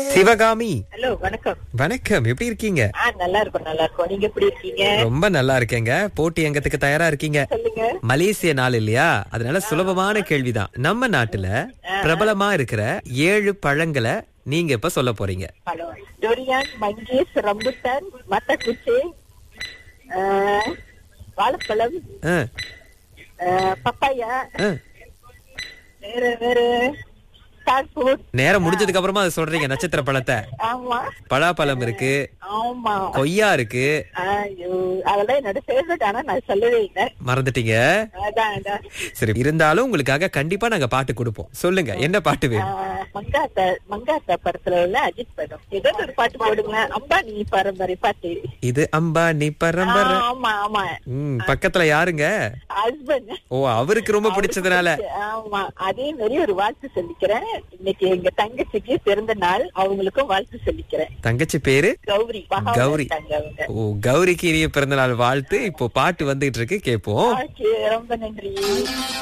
Sivakami hello வணக்கம் வணக்கம் எப்படி இருக்கீங்க ஆ நல்லா இருக்கும் நல்லா இருக்கும் நீங்க எப்படி இருக்கீங்க ரொம்ப நல்லா இருக்கேங்க போட்டி எங்கத்துக்கு தயாரா இருக்கீங்க சொல்லுங்க மலேசிய நாள் இல்லையா அதனால சுலபமான கேள்விதான் நம்ம நாட்டுல பிரபலமா இருக்கிற ஏழு பழங்களை நீங்க இப்ப சொல்ல போறீங்க பழம் டொரியான் மங்கீஸ் ரம்புட்டான் மத்தக்குச்சி வாழைப்பழம் ஆ, ஆ, பப்பாயா ஆ. வேற வேற ஸ்டார் ஃப்ரூட் நேரம் முடிஞ்சதுக்கு அப்புறமா அதை சொல்றீங்க நட்சத்திர பழத்தை ஆமா பலாப்பழம் இருக்கு ஆமா கொய்யா இருக்கு ஐயோ அதெல்லாம் என்னோட ஃபேவரட் ஆனா நான் சொல்லவே இல்லை மறந்துட்டீங்க அதான் அதான் சரி இருந்தாலும் உங்களுக்காக கண்டிப்பா நாங்க பாட்டு கொடுப்போம் சொல்லுங்க என்ன பாட்டு ஆ, வேணும் மங்காத்தா மங்காத்தா படத்துல உள்ள அஜித் படம் ஏதோ ஒரு பாட்டு போடுங்களேன் அம்பா நீ பரம்பரை பாட்டு இது அம்பா நீ பரம்பரை ஆமா ஆமா ம் பக்கத்துல யாருங்க ஹஸ்பண்ட் ஓ அவருக்கு ரொம்ப பிடிச்சதுனால ஆமா அதே மாதிரி ஒரு வாழ்த்து சொல்லிக்கிறேன் இன்னைக்கு எங்க தங்கச்சிக்கு பிறந்த நாள் அவங்களுக்கும் வாழ்த்து சொல்லிக்கிறேன் தங்கச்சி பேரு கௌரி பகாவா கௌரி. இருக்காங்க அவங்க ஓ கௌரிக்கு இனிய பிறந்தநாள் வாழ்த்து இப்போ பாட்டு வந்துகிட்டு இருக்கு கேப்போம் ஓகே ரொம்ப நன்றி